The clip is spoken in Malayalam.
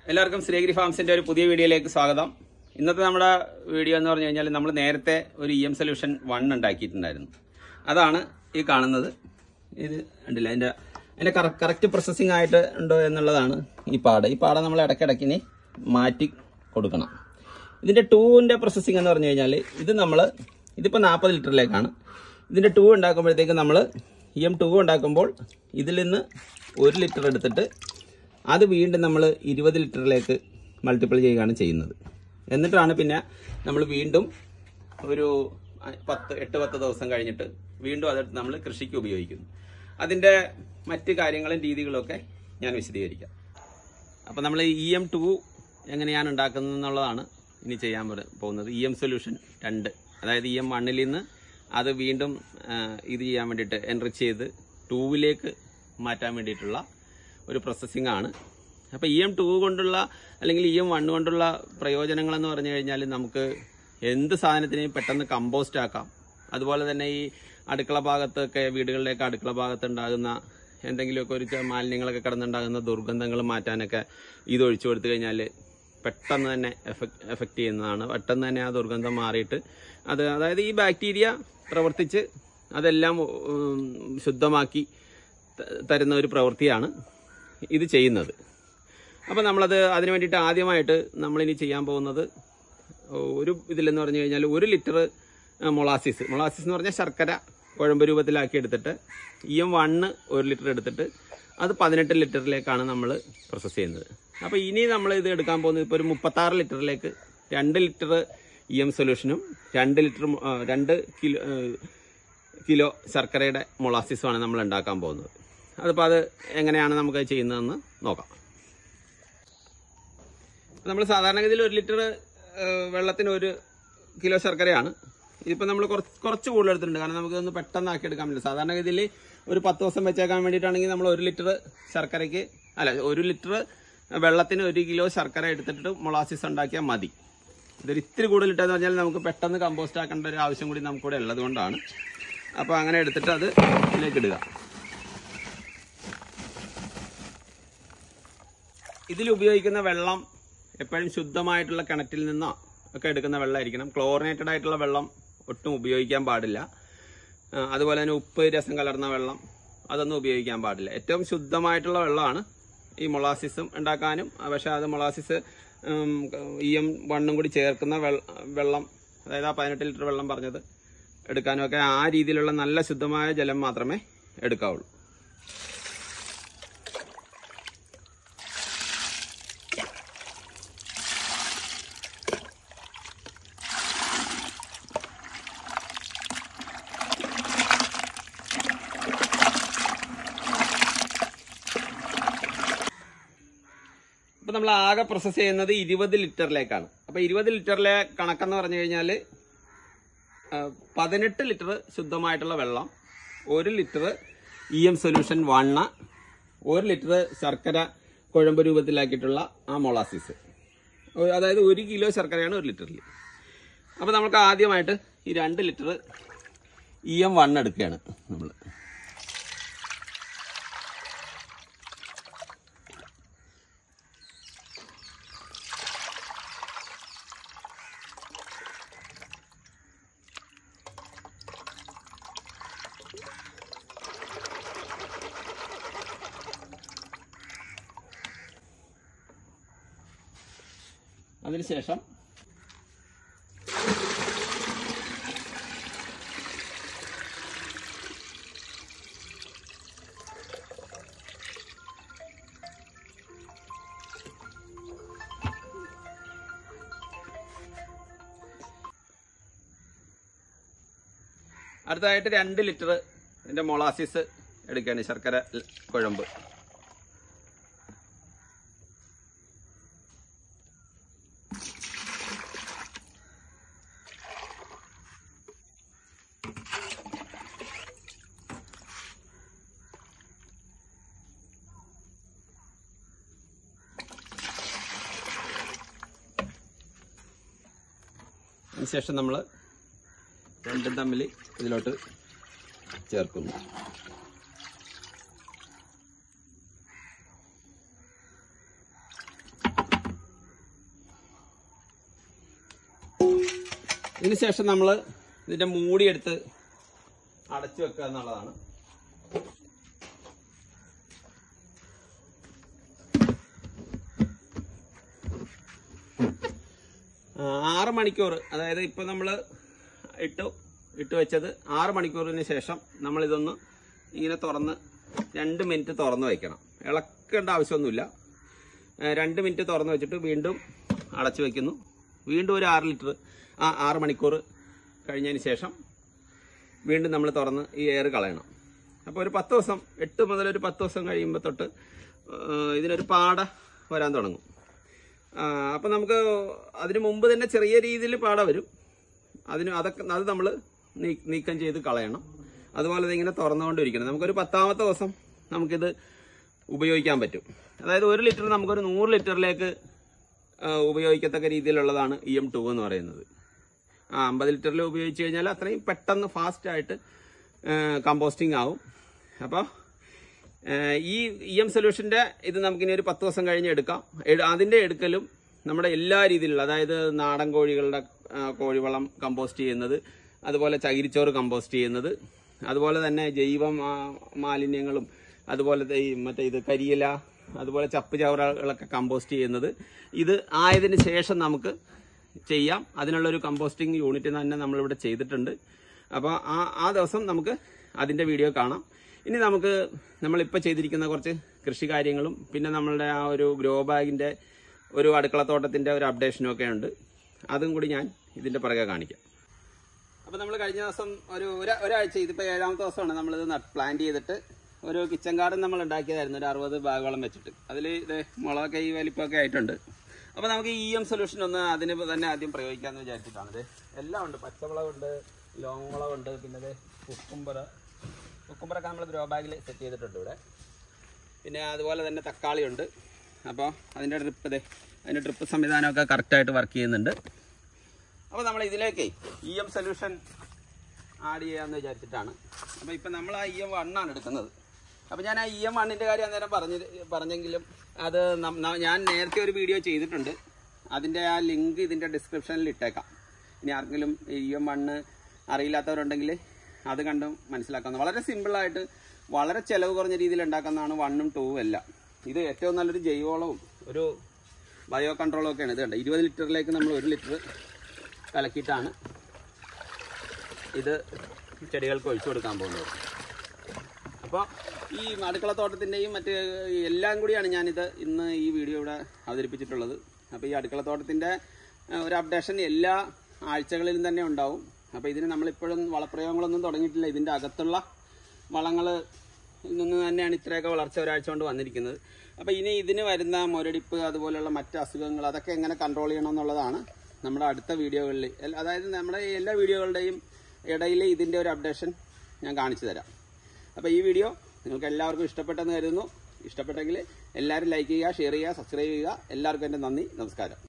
എല്ലാവർക്കും ശ്രീഗിരി ഫാംസിന്റെ ഒരു പുതിയ വീഡിയോയിലേക്ക് സ്വാഗതം ഇന്നത്തെ നമ്മുടെ വീഡിയോ എന്ന് പറഞ്ഞു കഴിഞ്ഞാൽ നമ്മൾ നേരത്തെ ഒരു ഇ എം സൊല്യൂഷൻ വൺ ഉണ്ടാക്കിയിട്ടുണ്ടായിരുന്നു അതാണ് ഈ കാണുന്നത് ഇത് ഉണ്ടല്ല അതിന്റെ അതിന്റെ കറക്റ്റ് പ്രോസസ്സിംഗ് ആയിട്ട് ഉണ്ടോ എന്നുള്ളതാണ് ഈ പാട ഈ പാട നമ്മൾ ഇടയ്ക്കിടയ്ക്കിനി മാറ്റി കൊടുക്കണം ഇതിന്റെ ടൂവിന്റെ പ്രോസസ്സിംഗ് എന്ന് പറഞ്ഞു കഴിഞ്ഞാൽ ഇത് നമ്മൾ ഇതിപ്പോൾ നാൽപ്പത് ലിറ്ററിലേക്കാണ് ഇതിന്റെ ടൂ ഉണ്ടാക്കുമ്പോഴത്തേക്ക് നമ്മൾ ഇ എം ടൂ ഉണ്ടാക്കുമ്പോൾ ഇതിൽ നിന്ന് ഒരു ലിറ്റർ എടുത്തിട്ട് അത് വീണ്ടും നമ്മൾ ഇരുപത് ലിറ്ററിലേക്ക് മൾട്ടിപ്പിൾ ചെയ്യുകയാണ് ചെയ്യുന്നത് എന്നിട്ടാണ് പിന്നെ നമ്മൾ വീണ്ടും ഒരു അ- പത്ത് എട്ട് പത്ത് ദിവസം കഴിഞ്ഞിട്ട് വീണ്ടും അതെടുത്ത് നമ്മൾ കൃഷിക്ക് ഉപയോഗിക്കുന്നു അതിൻ്റെ മറ്റ് കാര്യങ്ങളും രീതികളും ഒക്കെ ഞാൻ വിശദീകരിക്കാം അപ്പോൾ നമ്മൾ ഇ എം ടു എങ്ങനെയാണ് ഉണ്ടാക്കുന്നത് എന്നുള്ളതാണ് ഇനി ചെയ്യാൻ പറ- പോകുന്നത് ഇ എം സൊല്യൂഷൻ രണ്ട് അതായത് ഇ എം വണ്ണിൽ നിന്ന് അത് വീണ്ടും ആ, ഇത് ചെയ്യാൻ വേണ്ടിയിട്ട് എൻറിച്ച് ചെയ്ത് ടൂവിലേക്ക് മാറ്റാൻ വേണ്ടിയിട്ടുള്ള ഒരു പ്രോസസ്സിംഗ് ആണ് അപ്പോൾ ഇ എം ടു കൊണ്ടുള്ള അല്ലെങ്കിൽ ഇ എം വൺ കൊണ്ടുള്ള പ്രയോജനങ്ങൾ എന്ന് പറഞ്ഞു കഴിഞ്ഞാൽ നമുക്ക് എന്ത് സാധനത്തിനെയും പെട്ടെന്ന് കമ്പോസ്റ്റ് ആക്കാം അതുപോലെ തന്നെ ഈ അടുക്കള ഭാഗത്തൊക്കെ വീടുകളിലേക്ക് അടുക്കള ഭാഗത്ത് ഉണ്ടാകുന്ന എന്തെങ്കിലുമൊക്കെ ഒരു ചെ- മാലിന്യങ്ങളൊക്കെ കിടന്നുണ്ടാകുന്ന ദുർഗന്ധങ്ങൾ മാറ്റാനൊക്കെ ഇത് ഒഴിച്ചു കൊടുത്തു കഴിഞ്ഞാൽ പെട്ടെന്ന് തന്നെ എഫക്ട് എഫക്റ്റ് ചെയ്യുന്നതാണ് പെട്ടെന്ന് തന്നെ ആ ദുർഗന്ധം മാറിയിട്ട് അത് അതായത് ഈ ബാക്ടീരിയ പ്രവർത്തിച്ച് അതെല്ലാം ഉം, ശുദ്ധമാക്കി ത- തരുന്ന ഒരു പ്രവൃത്തിയാണ് ഇത് ചെയ്യുന്നത് അപ്പോൾ നമ്മളത് അതിന് വേണ്ടിയിട്ട് ആദ്യമായിട്ട് നമ്മളിനി ചെയ്യാൻ പോകുന്നത് ഒരു ഇതിലെന്ന് പറഞ്ഞു കഴിഞ്ഞാൽ ഒരു ലിറ്റർ മൊളാസിസ് മൊളാസിസ് എന്ന് പറഞ്ഞാൽ ശർക്കര കുഴമ്പ് രൂപത്തിലാക്കി എടുത്തിട്ട് ഇ എം വണ്ണ് ഒരു ലിറ്റർ എടുത്തിട്ട് അത് പതിനെട്ട് ലിറ്ററിലേക്കാണ് നമ്മൾ പ്രോസസ്സ് ചെയ്യുന്നത് അപ്പോൾ ഇനി നമ്മൾ ഇത് എടുക്കാൻ പോകുന്നത് ഇപ്പോൾ ഒരു മുപ്പത്താറ് ലിറ്ററിലേക്ക് രണ്ട് ലിറ്റർ ഇ എം സൊല്യൂഷനും രണ്ട് ലിറ്റർ രണ്ട് കിലോ ആ, കിലോ ശർക്കരയുടെ മൊളാസിസുമാണ് നമ്മൾ ഉണ്ടാക്കാൻ പോകുന്നത് അതിപ്പോൾ അത് എങ്ങനെയാണ് നമുക്ക് ചെയ്യുന്നതെന്ന് നോക്കാം നമ്മൾ സാധാരണഗതിയിൽ ഒരു ലിറ്റർ വെള്ളത്തിന് ഒരു കിലോ ശർക്കരയാണ് ഇതിപ്പോൾ നമ്മൾ കുറച്ച് കുറച്ച് കൂടുതൽ എടുത്തിട്ടുണ്ട് കാരണം നമുക്ക് ഇതൊന്ന് പെട്ടെന്ന് ആക്കി എടുക്കാൻ പറ്റില്ല സാധാരണഗതിയിൽ ഒരു പത്ത് ദിവസം വെച്ചേക്കാൻ വേണ്ടിയിട്ടാണെങ്കിൽ നമ്മൾ ഒരു ലിറ്റർ ശർക്കരയ്ക്ക് അല്ല ഒരു ലിറ്റർ വെള്ളത്തിന് ഒരു കിലോ ശർക്കര എടുത്തിട്ട് മൊളാസിസ് ഉണ്ടാക്കിയാൽ മതി ഇതൊരു ഇത്തിരി കൂടുതൽ ഇട്ടെന്ന് പറഞ്ഞാൽ നമുക്ക് പെട്ടെന്ന് കമ്പോസ്റ്റ് ആക്കേണ്ട ഒരു ആവശ്യം കൂടി നമുക്കിവിടെ ഉള്ളത് കൊണ്ടാണ് അപ്പോൾ അങ്ങനെ എടുത്തിട്ട് അത് ഇതിലേക്ക് ഇടുക ഇതിൽ ഉപയോഗിക്കുന്ന വെള്ളം എപ്പോഴും ശുദ്ധമായിട്ടുള്ള കിണറ്റിൽ നിന്നോ ഒക്കെ എടുക്കുന്ന വെള്ളമായിരിക്കണം ക്ലോറിനേറ്റഡ് ആയിട്ടുള്ള വെള്ളം ഒട്ടും ഉപയോഗിക്കാൻ പാടില്ല ആ, അതുപോലെ തന്നെ ഉപ്പ് രസം കലർന്ന വെള്ളം അതൊന്നും ഉപയോഗിക്കാൻ പാടില്ല ഏറ്റവും ശുദ്ധമായിട്ടുള്ള വെള്ളമാണ് ഈ മൊളാസിസും ഉണ്ടാക്കാനും ആ, പക്ഷേ അത് മൊളാസിസ് ഇ എം വണ്ണും കൂടി ചേർക്കുന്ന വെള്ള- വെള്ളം അതായത് ആ പതിനെട്ട് ലിറ്റർ വെള്ളം പറഞ്ഞത് എടുക്കാനും ഒക്കെ ആ രീതിയിലുള്ള നല്ല ശുദ്ധമായ ജലം മാത്രമേ എടുക്കാവുള്ളൂ ഇപ്പൊ നമ്മൾ ആകെ പ്രോസസ് ചെയ്യുന്നത് ഇരുപത് ലിറ്ററിലേക്കാണ് അപ്പൊ ഇരുപത് ലിറ്ററിലെ കണക്കെന്ന് പറഞ്ഞു കഴിഞ്ഞാൽ പതിനെട്ട് ലിറ്റർ ശുദ്ധമായിട്ടുള്ള വെള്ളം ഒരു ലിറ്റർ ഇ എം സൊല്യൂഷൻ വണ്ണ ഒരു ലിറ്റർ ശർക്കര കുഴമ്പ് രൂപത്തിലാക്കിയിട്ടുള്ള ആ മൊളാസിസ് ഒ- അതായത് ഒരു കിലോ ശർക്കരയാണ് ഒരു ലിറ്ററിൽ അപ്പോൾ നമുക്ക് ആദ്യമായിട്ട് ഈ രണ്ട് ലിറ്റർ ഇ എം വൺ എടുക്കുകയാണ് നമ്മൾ അതിനുശേഷം അടുത്തതായിട്ട് രണ്ട് ലിറ്റർ ഇതിന്റെ മൊളാസിസ് എടുക്കുകയാണ് ശർക്കര ല- കുഴമ്പ് അതിനുശേഷം നമ്മൾ രണ്ടും തമ്മിൽ ഇതിലോട്ട് ചേർക്കുന്നു ഇതിന് ശേഷം നമ്മൾ ഇതിന്റെ മൂടി എടുത്ത് അടച്ചു വെക്കുക എന്നുള്ളതാണ് ആ, ആറ് മണിക്കൂർ അതായത് ഇപ്പൊ നമ്മൾ ഇട്ടു ഇട്ട് വെച്ചത് ആറ് മണിക്കൂറിന് ശേഷം നമ്മൾ ഇതൊന്ന് ഇങ്ങനെ തുറന്ന് രണ്ട് മിനിറ്റ് തുറന്ന് വെക്കണം ഇളക്കേണ്ട ആവശ്യമൊന്നുമില്ല ആ, രണ്ട് മിനിറ്റ് തുറന്ന് വെച്ചിട്ട് വീണ്ടും അടച്ചു വെക്കുന്നു വീണ്ടും ഒരു ആറ് ലിറ്റർ ആ ആറ് മണിക്കൂർ കഴിഞ്ഞതിന് ശേഷം വീണ്ടും നമ്മൾ തുറന്ന് ഈ എയർ കളയണം അപ്പോൾ ഒരു പത്ത് ദിവസം എട്ട് മുതൽ ഒരു പത്ത് ദിവസം കഴിയുമ്പോൾ തൊട്ട് ആ, ഇതിനൊരു പാട വരാൻ തുടങ്ങും അപ്പം നമുക്ക് അതിന് മുമ്പ് തന്നെ ചെറിയ രീതിയിൽ പാട വരും അതിന് അതൊക്കെ അത് നമ്മൾ നീക്കം ചെയ്ത് കളയണം അതുപോലെ ഇത് ഇങ്ങനെ തുറന്നുകൊണ്ടിരിക്കണം നമുക്കൊരു പത്താമത്തെ ദിവസം നമുക്കിത് ഉപയോഗിക്കാൻ പറ്റും അതായത് ഒരു ലിറ്റർ നമുക്കൊരു നൂറ് ലിറ്ററിലേക്ക് ആ, ഉപയോഗിക്കത്തക്ക രീതിയിലുള്ളതാണ് ഇ എം ടു എന്ന് പറയുന്നത് ആ അമ്പത് ലിറ്ററിൽ ഉപയോഗിച്ച് കഴിഞ്ഞാൽ അത്രയും പെട്ടെന്ന് ഫാസ്റ്റ് ആയിട്ട് കമ്പോസ്റ്റിംഗ് ആവും അപ്പോൾ ഈ ഇ എം സൊല്യൂഷൻ്റെ ഇത് നമുക്കിനി ഒരു പത്ത് ദിവസം കഴിഞ്ഞ് എടുക്കാം എട്- അതിൻ്റെ എടുക്കലും നമ്മുടെ എല്ലാ രീതിയിലുള്ള അതായത് നാടൻ കോഴികളുടെ ആ, കോഴിവളം കമ്പോസ്റ്റ് ചെയ്യുന്നത് അതുപോലെ ചകിരിച്ചോറ് കമ്പോസ്റ്റ് ചെയ്യുന്നത് അതുപോലെ തന്നെ ജൈവ മാ- മാലിന്യങ്ങളും അതുപോലെ ഈ മറ്റേ ഇത് കരിയില അതുപോലെ ചപ്പ് ചവറുകളൊക്കെ കമ്പോസ്റ്റ് ചെയ്യുന്നത് ഇത് ആയതിനു ശേഷം നമുക്ക് ചെയ്യാം അതിനുള്ളൊരു കമ്പോസ്റ്റിംഗ് യൂണിറ്റ് തന്നെ നമ്മളിവിടെ ചെയ്തിട്ടുണ്ട് അപ്പോൾ ആ ആ ദിവസം നമുക്ക് അതിൻ്റെ വീഡിയോ കാണാം ഇനി നമുക്ക് നമ്മളിപ്പോൾ ചെയ്തിരിക്കുന്ന കുറച്ച് കൃഷി കാര്യങ്ങളും പിന്നെ നമ്മളുടെ ആ ഒരു ഗ്രോ ബാഗിൻ്റെ ഒരു അടുക്കളത്തോട്ടത്തിൻ്റെ ഒരു അപ്ഡേഷനും ഒക്കെ ഉണ്ട് അതും കൂടി ഞാൻ ഇതിൻ്റെ പുറകെ കാണിക്കാം അപ്പോൾ നമ്മൾ കഴിഞ്ഞ ദിവസം ഒരു ഒരാ- ഒരാഴ്ച ഇതിപ്പോൾ ഏഴാമത്തെ ദിവസമാണ് നമ്മളിത് പ്ലാൻ ചെയ്തിട്ട് ഒരു കിച്ചൺ ഗാർഡൻ നമ്മൾ ഉണ്ടാക്കിയതായിരുന്നു ഒരു അറുപത് ബാഗോളം വെച്ചിട്ട് അതിൽ ഇത് മുളകൊക്കെ ഈ വലിപ്പമൊക്കെ ആയിട്ടുണ്ട് അപ്പോൾ നമുക്ക് ഇ എം സൊല്യൂഷൻ ഒന്ന് അതിന് തന്നെ ആദ്യം പ്രയോഗിക്കാമെന്ന് വിചാരിച്ചിട്ടാണ് ഇത് എല്ലാം ഉണ്ട് പച്ചമുളകുണ്ട് ലോങ് മുളകുണ്ട് പിന്നെ ഇത് കുക്കുംബർ കുക്കുംബറൊക്കെ നമ്മൾ ഗ്രോ ബാഗിൽ സെറ്റ് ചെയ്തിട്ടുണ്ട് ഇവിടെ പിന്നെ അതുപോലെ തന്നെ തക്കാളി ഉണ്ട് അപ്പോൾ അതിൻ്റെ ഡ്രിപ്പ് ഇതേ അതിൻ്റെ ഡ്രിപ്പ് സംവിധാനമൊക്കെ കറക്റ്റായിട്ട് വർക്ക് ചെയ്യുന്നുണ്ട് അപ്പോൾ നമ്മൾ ഇതിലേക്ക് ഇ എം സൊല്യൂഷൻ ആഡ് ചെയ്യാമെന്ന് വിചാരിച്ചിട്ടാണ് അപ്പോൾ ഇപ്പം നമ്മൾ ആ ഇ എം വണ്ണാണ് എടുക്കുന്നത് അപ്പോൾ ഞാൻ ആ ഇ എം വണ്ണിൻ്റെ കാര്യം അന്നേരം പറഞ്ഞ പറഞ്ഞെങ്കിലും അത് നം- ന- ഞാൻ നേരത്തെ ഒരു വീഡിയോ ചെയ്തിട്ടുണ്ട് അതിൻ്റെ ആ ലിങ്ക് ഇതിൻ്റെ ഡിസ്ക്രിപ്ഷനിൽ ഇട്ടേക്കാം ഇനി ആർക്കെങ്കിലും ഇ എം വണ്ണ് അറിയില്ലാത്തവരുണ്ടെങ്കിൽ അത് കണ്ട് മനസ്സിലാക്കാവുന്ന വളരെ സിമ്പിളായിട്ട് വളരെ ചിലവ് കുറഞ്ഞ രീതിയിൽ ഉണ്ടാക്കുന്നതാണ് വണ്ണും ടൂവും എല്ലാം ഇത് ഏറ്റവും നല്ലൊരു ജൈവവളവും ഒരു ബയോ കൺട്രോളും ഒക്കെയാണ് ഇത് കണ്ടോ ഇരുപത് ലിറ്ററിലേക്ക് നമ്മൾ ഒരു ലിറ്റർ കലക്കിയിട്ടാണ് ഇത് ചെടികൾക്ക് ഒഴിച്ചു കൊടുക്കാൻ പോകുന്നത് അപ്പോൾ ഈ അടുക്കളത്തോട്ടത്തിൻ്റെയും മറ്റ് എല്ലാം കൂടിയാണ് ഞാനിത് ഇന്ന് ഈ വീഡിയോ ഇവിടെ അവതരിപ്പിച്ചിട്ടുള്ളത് അപ്പോൾ ഈ അടുക്കളത്തോട്ടത്തിൻ്റെ ഏഹ്, ഒരു അപ്ഡേഷൻ എല്ലാ ആഴ്ചകളിലും തന്നെ ഉണ്ടാവും അപ്പോൾ ഇതിന് നമ്മളിപ്പോഴും വളപ്രയോഗങ്ങളൊന്നും തുടങ്ങിയിട്ടില്ല ഇതിൻ്റെ അകത്തുള്ള വളങ്ങൾ നിന്ന് തന്നെയാണ് ഇത്രയൊക്കെ വളർച്ച ഒരാഴ്ച കൊണ്ട് വന്നിരിക്കുന്നത് അപ്പോൾ ഇനി ഇതിന് വരുന്ന മുരടിപ്പ് അതുപോലെയുള്ള മറ്റ് അസുഖങ്ങൾ അതൊക്കെ എങ്ങനെ കൺട്രോൾ ചെയ്യണം എന്നുള്ളതാണ് നമ്മുടെ അടുത്ത വീഡിയോകളിൽ എൽ- അതായത് നമ്മുടെ എല്ലാ വീഡിയോകളുടെയും ഇടയിൽ ഇതിൻ്റെ ഒരു അപ്ഡേഷൻ ഞാൻ കാണിച്ചു തരാം അപ്പോൾ ഈ വീഡിയോ നിങ്ങൾക്ക് എല്ലാവർക്കും ഇഷ്ടപ്പെട്ടെന്ന് കരുതുന്നു ഇഷ്ടപ്പെട്ടെങ്കിൽ എല്ലാവരും ലൈക്ക് ചെയ്യുക ഷെയർ ചെയ്യുക സബ്സ്ക്രൈബ് ചെയ്യുക എല്ലാവർക്കും എൻ്റെ നന്ദി നമസ്കാരം